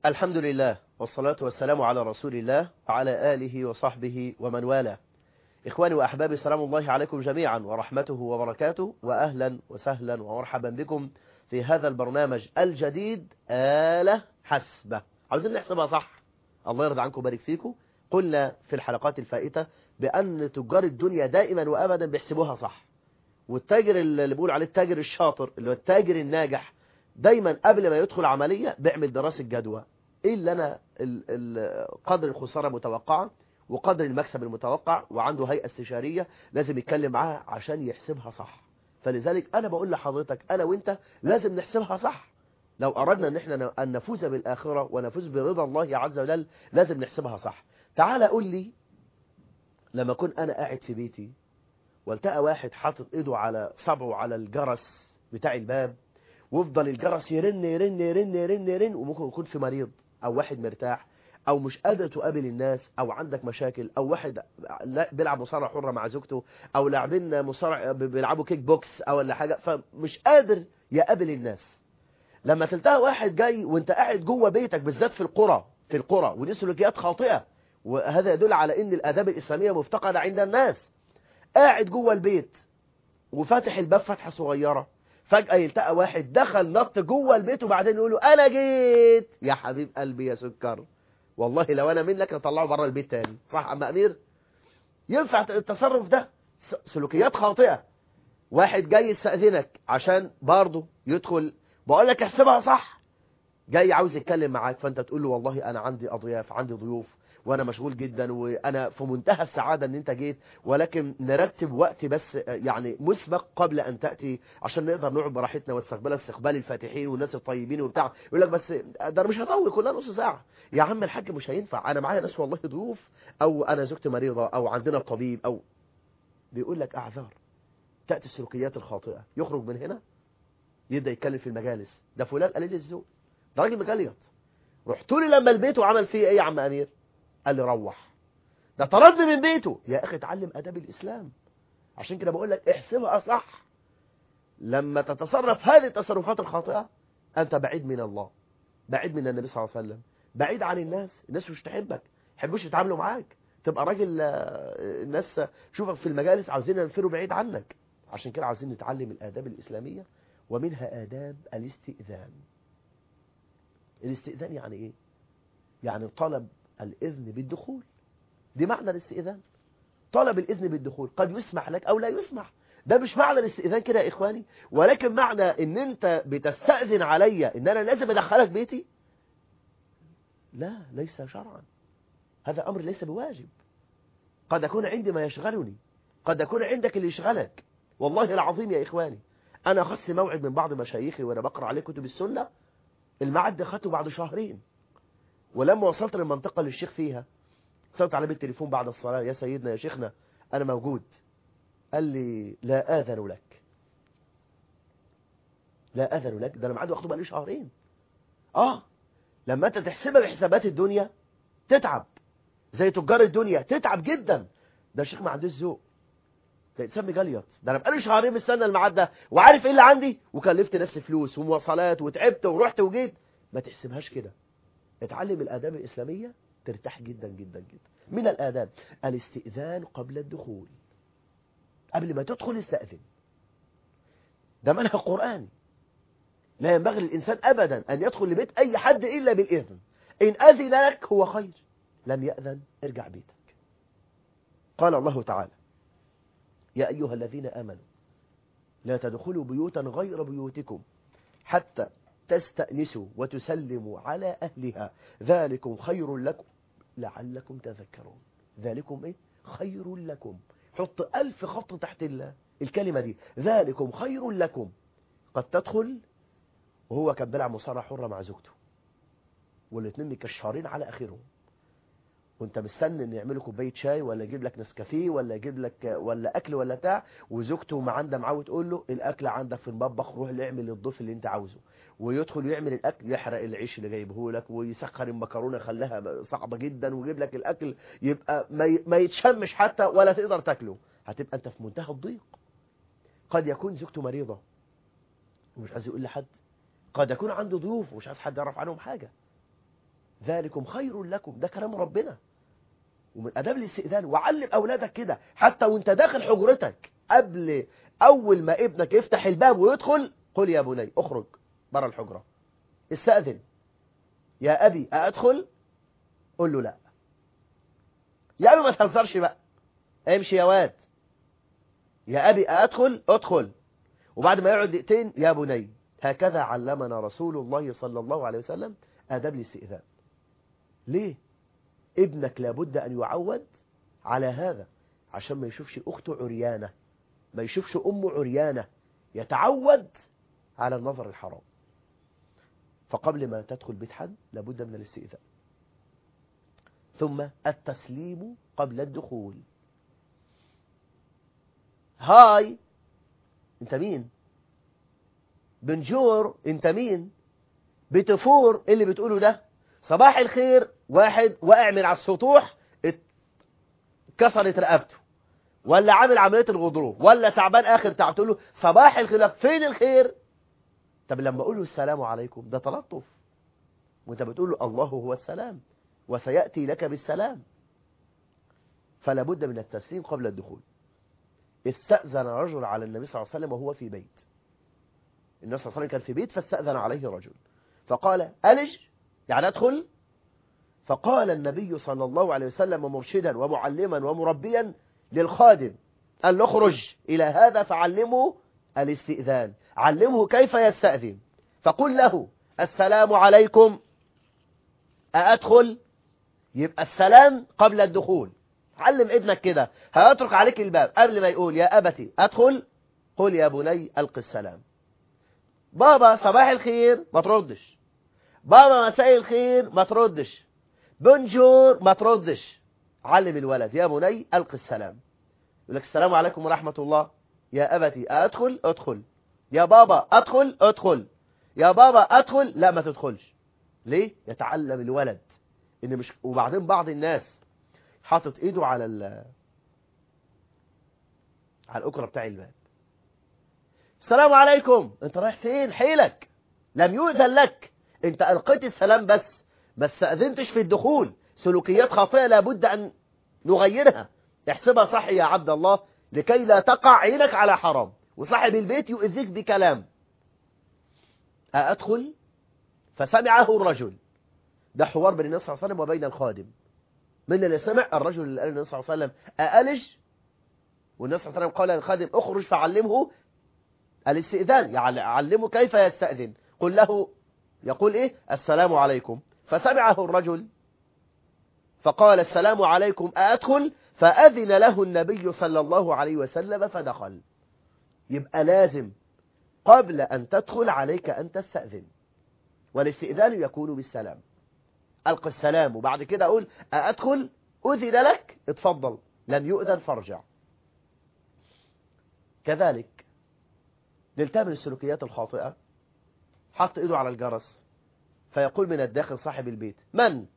الحمد لله والصلاة والسلام على رسول الله وعلى آله وصحبه ومن والاه إخواني وأحبابي سلام الله عليكم جميعا ورحمته وبركاته وأهلا وسهلا ومرحبا بكم في هذا البرنامج الجديد آلة حسبة عاوزين نحسبها صح الله يرضى عنكم وبارك فيكم قلنا في الحلقات الفائتة بأن تجار الدنيا دائما وأبدا بيحسبوها صح والتاجر اللي بيقول عليه التاجر الشاطر اللي هو التاجر الناجح دايما قبل ما يدخل عملية بيعمل دراسة جدوى ايه اللي انا ال ال قدر الخسارة متوقعة وقدر المكسب المتوقع وعنده هيئة استشارية لازم يتكلم معاها عشان يحسبها صح فلذلك انا بقول لحضرتك انا وانت لازم نحسبها صح لو اردنا ان احنا ان نفوز بالاخرة ونفوز برضا الله عز وجل لازم نحسبها صح تعال قول لي لما اكون انا قاعد في بيتي والتقى واحد حاطط ايده على صبعه على الجرس بتاع الباب ويفضل الجرس يرن يرن يرن يرن يرن وممكن يكون في مريض او واحد مرتاح او مش قادر تقابل الناس او عندك مشاكل او واحد بيلعب مصارعه حره مع زوجته او لاعبين مصارع بيلعبوا كيك بوكس او ولا حاجه فمش قادر يقابل الناس لما تلتقى واحد جاي وانت قاعد جوه بيتك بالذات في القرى في القرى ودي سلوكيات خاطئه وهذا يدل على ان الاداب الاسلاميه مفتقده عند الناس قاعد جوه البيت وفاتح الباب فتحه صغيره فجأة يلتقى واحد دخل نط جوه البيت وبعدين يقول له أنا جيت يا حبيب قلبي يا سكر والله لو أنا منك نطلعه بره البيت تاني صح أما أمير ينفع التصرف ده سلوكيات خاطئة واحد جاي يستأذنك عشان برضه يدخل بقول لك احسبها صح جاي عاوز يتكلم معاك فانت تقول له والله انا عندي اضياف عندي ضيوف وانا مشغول جدا وانا في منتهى السعادة ان انت جيت ولكن نرتب وقت بس يعني مسبق قبل ان تأتي عشان نقدر نقعد براحتنا واستقبال استقبال الفاتحين والناس الطيبين وبتاع يقول لك بس ده مش هطول كلها نص ساعة يا عم الحاج مش هينفع انا معايا ناس والله ضيوف او انا زوجتي مريضة او عندنا طبيب او بيقول لك اعذار تأتي السلوكيات الخاطئة يخرج من هنا يبدأ يتكلم في المجالس ده فلان قليل الذوق ده راجل مجليط رحت لي لما البيت وعمل فيه ايه يا عم امير قال لي روح ده طرد من بيته يا اخي اتعلم اداب الاسلام عشان كده بقول لك احسبها صح لما تتصرف هذه التصرفات الخاطئه انت بعيد من الله بعيد من النبي صلى الله عليه وسلم بعيد عن الناس الناس مش تحبك يحبوش يتعاملوا معاك تبقى راجل الناس شوفك في المجالس عاوزين ينفروا بعيد عنك عشان كده عاوزين نتعلم الاداب الاسلاميه ومنها آداب الاستئذان الاستئذان يعني ايه يعني طلب الإذن بالدخول دي معنى الاستئذان طلب الإذن بالدخول قد يسمح لك أو لا يسمح ده مش معنى الاستئذان كده يا إخواني ولكن معنى ان انت بتستأذن عليا ان انا لازم ادخلك بيتي لا ليس شرعا هذا أمر ليس بواجب قد أكون عندي ما يشغلني قد أكون عندك اللي يشغلك والله العظيم يا إخواني أنا أخذت موعد من بعض مشايخي وأنا بقرأ عليه كتب السنة الميعاد ده خدته بعد شهرين ولما وصلت للمنطقة اللي الشيخ فيها اتصلت عليه بالتليفون بعد الصلاة يا سيدنا يا شيخنا أنا موجود قال لي لا آذن لك لا آذن لك ده أنا معاد واخده بقى لي شهرين آه لما أنت تحسبها بحسابات الدنيا تتعب زي تجار الدنيا تتعب جدا ده الشيخ ما عندوش ذوق ده انسان مجليط ده انا بقالي شهرين مستنى الميعاد ده وعارف ايه اللي عندي وكلفت نفسي فلوس ومواصلات وتعبت ورحت وجيت ما تحسبهاش كده اتعلم الاداب الاسلاميه ترتاح جدا جدا جدا من الاداب الاستئذان قبل الدخول قبل ما تدخل استأذن ده منهج قرآني لا ينبغي للإنسان أبدا أن يدخل لبيت أي حد إلا بالإذن إن أذن لك هو خير لم يأذن ارجع بيتك قال الله تعالى يا أيها الذين آمنوا لا تدخلوا بيوتا غير بيوتكم حتى تستأنسوا وتسلموا على أهلها ذلكم خير لكم لعلكم تذكرون ذلكم إيه؟ خير لكم حط ألف خط تحت الكلمة دي ذلكم خير لكم قد تدخل وهو كان بيلعب مصارعة حرة مع زوجته والاثنين مكشرين على آخرهم وانت مستني ان يعملوا كوبايه شاي ولا يجيب لك نسكافيه ولا يجيب لك ولا اكل ولا بتاع وزوجته ما عندها معاه وتقول له الاكل عندك في المطبخ روح اعمل الضيف اللي انت عاوزه ويدخل يعمل الاكل يحرق العيش اللي جايبه لك ويسخر المكرونه يخليها صعبه جدا ويجيب لك الاكل يبقى ما يتشمش حتى ولا تقدر تاكله هتبقى انت في منتهى الضيق قد يكون زوجته مريضه ومش عايز يقول لحد قد يكون عنده ضيوف ومش عايز حد يعرف عنهم حاجه ذلكم خير لكم ده كلام ربنا ومن اداب الاستئذان وعلم اولادك كده حتى وانت داخل حجرتك قبل اول ما ابنك يفتح الباب ويدخل قل يا بني اخرج بره الحجره استاذن يا ابي ادخل قل له لا يا ابي ما تهزرش بقى امشي يا واد يا ابي ادخل ادخل وبعد ما يقعد دقيقتين يا بني هكذا علمنا رسول الله صلى الله عليه وسلم آداب الاستئذان ليه ابنك لابد أن يعود على هذا عشان ما يشوفش أخته عريانة ما يشوفش أمه عريانة يتعود على النظر الحرام فقبل ما تدخل بيت حد لابد من الاستئذان ثم التسليم قبل الدخول هاي انت مين بنجور انت مين بتفور اللي بتقوله ده صباح الخير واحد واقع من على السطوح اتكسرت رقبته ولا عامل عمليه الغضروف ولا تعبان اخر تعب تقول له صباح الخير فين الخير طب لما اقول له السلام عليكم ده تلطف وانت بتقول له الله هو السلام وسياتي لك بالسلام فلا بد من التسليم قبل الدخول استأذن رجل على النبي صلى الله عليه وسلم وهو في بيت النبي صلى الله عليه وسلم كان في بيت فاستأذن عليه رجل فقال ألج يعني أدخل فقال النبي صلى الله عليه وسلم مرشدا ومعلما ومربيا للخادم قال له اخرج إلى هذا فعلمه الاستئذان علمه كيف يستأذن فقل له السلام عليكم أأدخل يبقى السلام قبل الدخول علم ابنك كده هيترك عليك الباب قبل ما يقول يا أبتي أدخل قل يا بني ألق السلام بابا صباح الخير ما تردش بابا مساء الخير ما تردش بونجور ما تردش علم الولد يا بني ألق السلام يقول لك السلام عليكم ورحمة الله يا أبتي أدخل أدخل يا بابا أدخل أدخل يا بابا أدخل لا ما تدخلش ليه يتعلم الولد إن مش وبعدين بعض الناس حاطط ايده على ال على الاكره بتاع الباب السلام عليكم انت رايح فين حيلك لم يؤذن لك انت القيت السلام بس ما استاذنتش في الدخول سلوكيات خاطئه لابد ان نغيرها احسبها صح يا عبد الله لكي لا تقع عينك على حرام وصاحب البيت يؤذيك بكلام أدخل فسمعه الرجل ده حوار بين النبي صلى الله عليه وسلم وبين الخادم من اللي سمع الرجل اللي قال النبي صلى الله عليه وسلم أألج والنبي صلى الله عليه وسلم قال للخادم اخرج فعلمه الاستئذان يعني علمه كيف يستأذن قل له يقول ايه السلام عليكم فسمعه الرجل فقال السلام عليكم أأدخل فأذن له النبي صلى الله عليه وسلم فدخل يبقى لازم قبل أن تدخل عليك أن تستأذن والاستئذان يكون بالسلام ألقى السلام وبعد كده أقول أدخل أذن لك اتفضل لم يؤذن فارجع كذلك نلتهم السلوكيات الخاطئة حط إيده على الجرس فيقول من الداخل صاحب البيت من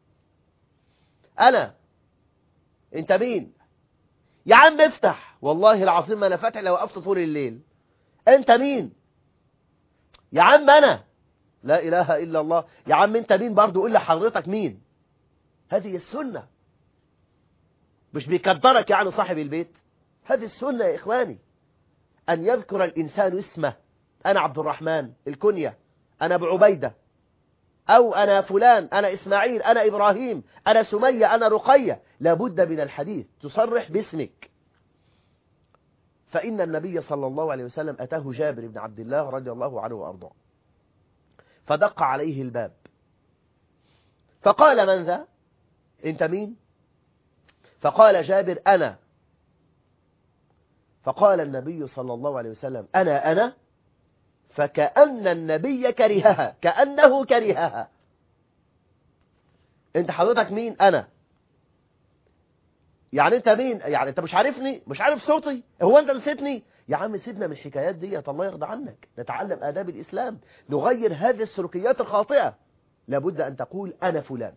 أنا أنت مين يا عم افتح والله العظيم ما أنا فاتح لو وقفت طول الليل أنت مين يا عم أنا لا إله إلا الله يا عم أنت مين برضو قول لحضرتك مين هذه السنة مش بيقدرك يعني صاحب البيت هذه السنة يا إخواني أن يذكر الإنسان اسمه أنا عبد الرحمن الكنية أنا أبو عبيدة أو أنا فلان أنا إسماعيل أنا إبراهيم أنا سمية أنا رقية لابد من الحديث تصرح باسمك فإن النبي صلى الله عليه وسلم أتاه جابر بن عبد الله رضي الله عنه وأرضاه فدق عليه الباب فقال من ذا انت مين فقال جابر أنا فقال النبي صلى الله عليه وسلم أنا أنا فكأن النبي كرهها كأنه كرهها انت حضرتك مين أنا يعني انت مين يعني انت مش عارفني مش عارف صوتي هو انت نسيتني يا عم سيبنا من الحكايات دي الله يرضى عنك نتعلم آداب الإسلام نغير هذه السلوكيات الخاطئة لابد أن تقول أنا فلان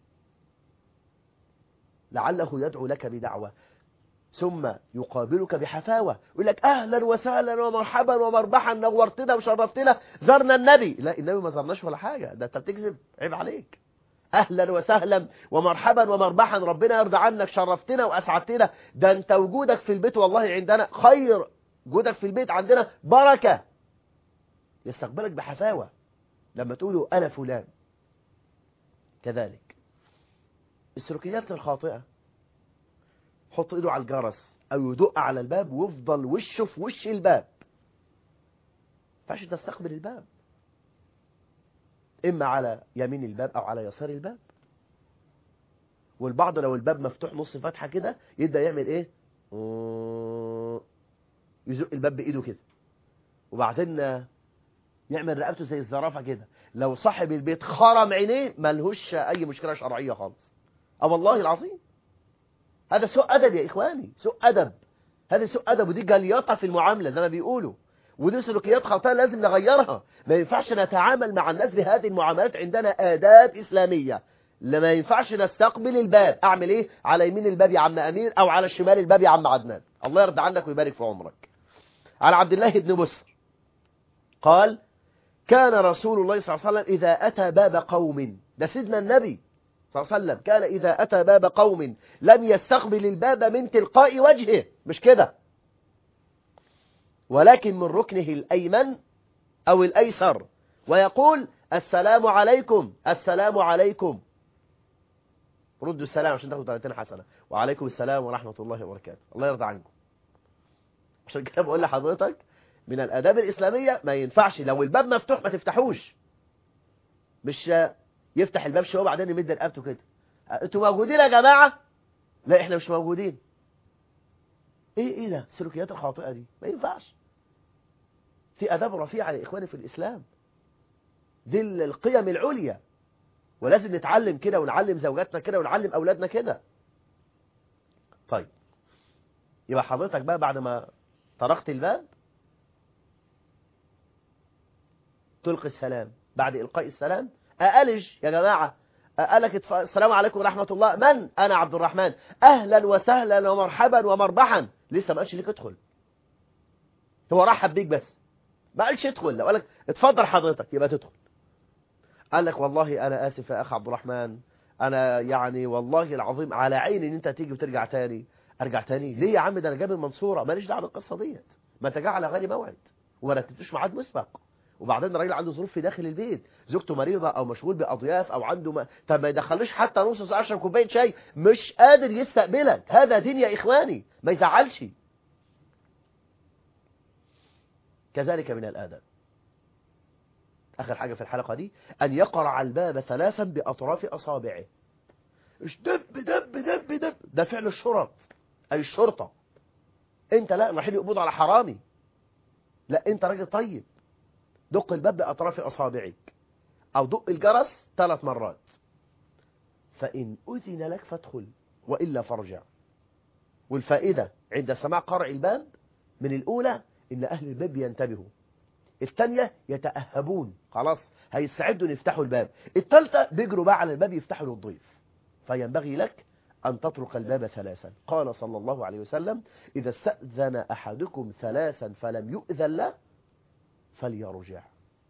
لعله يدعو لك بدعوة ثم يقابلك بحفاوة يقول لك أهلا وسهلا ومرحبا ومربحا نورتنا وشرفتنا زرنا النبي لا النبي ما زرناش ولا حاجة ده أنت بتكذب عيب عليك أهلا وسهلا ومرحبا ومربحا ربنا يرضى عنك شرفتنا وأسعدتنا ده أنت وجودك في البيت والله عندنا خير وجودك في البيت عندنا بركة يستقبلك بحفاوة لما تقولوا أنا فلان كذلك السلوكيات الخاطئة حط ايده على الجرس او يدق على الباب ويفضل وشه في وش الباب فاش تستقبل الباب اما على يمين الباب او على يسار الباب والبعض لو الباب مفتوح نص فتحه كده يبدا يعمل ايه يزق الباب بايده كده وبعدين يعمل رقبته زي الزرافه كده لو صاحب البيت خرم عينيه ملهوش اي مشكله شرعيه خالص اه والله العظيم هذا سوء ادب يا اخواني سوء ادب هذا سوء ادب ودي جليطه في المعامله زي ما بيقولوا ودي سلوكيات خاطئه لازم نغيرها ما ينفعش نتعامل مع الناس بهذه المعاملات عندنا اداب اسلاميه لما ينفعش نستقبل الباب اعمل ايه على يمين الباب يا عم امير او على شمال الباب يا عم عدنان الله يرضى عنك ويبارك في عمرك على عبد الله بن مسر قال كان رسول الله صلى الله عليه وسلم إذا أتى باب قوم ده سيدنا النبي صلى الله عليه وسلم كان إذا أتى باب قوم لم يستقبل الباب من تلقاء وجهه مش كده ولكن من ركنه الأيمن أو الأيسر ويقول السلام عليكم السلام عليكم ردوا السلام عشان تاخدوا 30 حسنة وعليكم السلام ورحمة الله وبركاته الله يرضى عنكم عشان كده بقول لحضرتك من الآداب الإسلامية ما ينفعش لو الباب مفتوح ما تفتحوش مش يفتح الباب شويه وبعدين يمد رقبته كده انتوا موجودين يا جماعة لا احنا مش موجودين ايه ايه ده السلوكيات الخاطئة دي ما ينفعش في آداب رفيعة يا إخواني في الإسلام دي القيم العليا ولازم نتعلم كده ونعلم زوجاتنا كده ونعلم أولادنا كده طيب يبقى حضرتك بقى بعد ما طرقت الباب تلقي السلام بعد إلقاء السلام أقلج يا جماعة أقلك السلام عليكم ورحمة الله من أنا عبد الرحمن أهلا وسهلا ومرحبا ومربحا لسه ما قالش ليك ادخل هو رحب بيك بس ما قالش ادخل لو قالك اتفضل حضرتك يبقى تدخل قال لك والله أنا آسف يا أخ عبد الرحمن أنا يعني والله العظيم على عيني إن أنت تيجي وترجع تاني أرجع تاني ليه يا عم ده أنا جايب المنصورة ماليش دعوه بالقصة ديت ما أنت جاي على غالي موعد وما رتبتوش ميعاد مسبق وبعدين الراجل عنده ظروف في داخل البيت زوجته مريضة او مشغول باضياف او عنده ما... طب ما يدخلوش حتى نص ساعه اشرب كوبايه شاي مش قادر يستقبلك هذا دين يا اخواني ما يزعلش كذلك من الاداب اخر حاجه في الحلقه دي ان يقرع الباب ثلاثا باطراف اصابعه مش دب دب دب دب ده فعل الشرط اي الشرطه انت لا رايحين يقبضوا على حرامي لا انت راجل طيب دق الباب بأطراف أصابعك أو دق الجرس ثلاث مرات فإن أذن لك فادخل وإلا فارجع والفائدة عند سماع قرع الباب من الأولى إن أهل الباب ينتبهوا الثانية يتأهبون خلاص هيستعدوا يفتحوا الباب الثالثة بيجروا بقى على الباب يفتحوا للضيف فينبغي لك أن تطرق الباب ثلاثا قال صلى الله عليه وسلم إذا استأذن أحدكم ثلاثا فلم يؤذن له فليرجع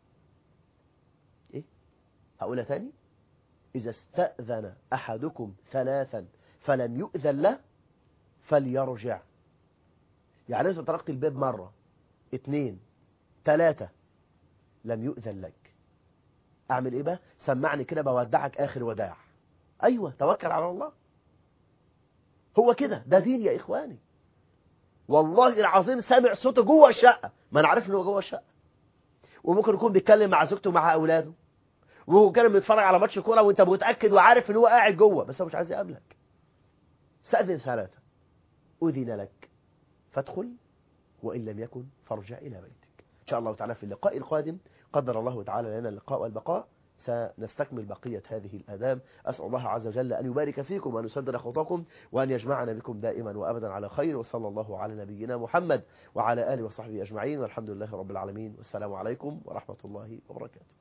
ايه هقولها تاني اذا استأذن احدكم ثلاثا فلم يؤذن له فليرجع يعني انت طرقت الباب مرة اتنين تلاتة لم يؤذن لك اعمل ايه بقى سمعني كده بودعك اخر وداع ايوه توكل على الله هو كده ده دين يا اخواني والله العظيم سامع صوته جوه الشقه ما انا عارف ان هو جوه الشقه وممكن يكون بيتكلم مع زوجته ومع اولاده وهو كان بيتفرج على ماتش كوره وانت متاكد وعارف ان هو قاعد جوه بس هو مش عايز يقابلك استاذن ثلاثه اذن لك فادخل وان لم يكن فارجع الى بيتك ان شاء الله تعالى في اللقاء القادم قدر الله تعالى لنا اللقاء والبقاء سنستكمل بقية هذه الآداب أسأل الله عز وجل أن يبارك فيكم وأن يسدد خطاكم وأن يجمعنا بكم دائما وأبدا على خير وصلى الله على نبينا محمد وعلى آله وصحبه أجمعين والحمد لله رب العالمين والسلام عليكم ورحمة الله وبركاته